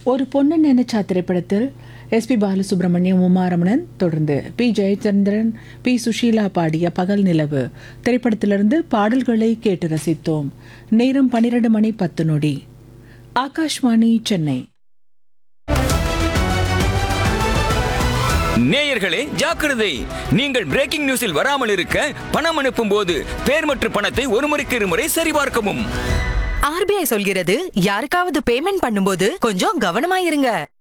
ஒரு பொண்ணு நினைச்சா திரைப்படத்தில் எஸ்பி பாலசுப்ரமணியம் உமாரமணன் தொடர்ந்து பி ஜெயச்சந்திரன் பி சுஷீலா பாடிய பகல் நிலவு திரைப்படத்திலிருந்து பாடல்களை கேட்டு ரசித்தோம் நேரம் பன்னிரண்டு மணி பத்து நொடி ஆகாஷ்வாணி சென்னை நேயர்களே ஜாக்கிரதை நீங்கள் பிரேக்கிங் நியூஸில் வராமல் இருக்க பணம் அனுப்பும் போது பேர் மற்றும் பணத்தை ஒரு முறைக்கு இருமுறை சரிபார்க்கவும் ஆர்பிஐ சொல்கிறது யாருக்காவது பேமெண்ட் பண்ணும்போது கொஞ்சம் கவனமா இருங்க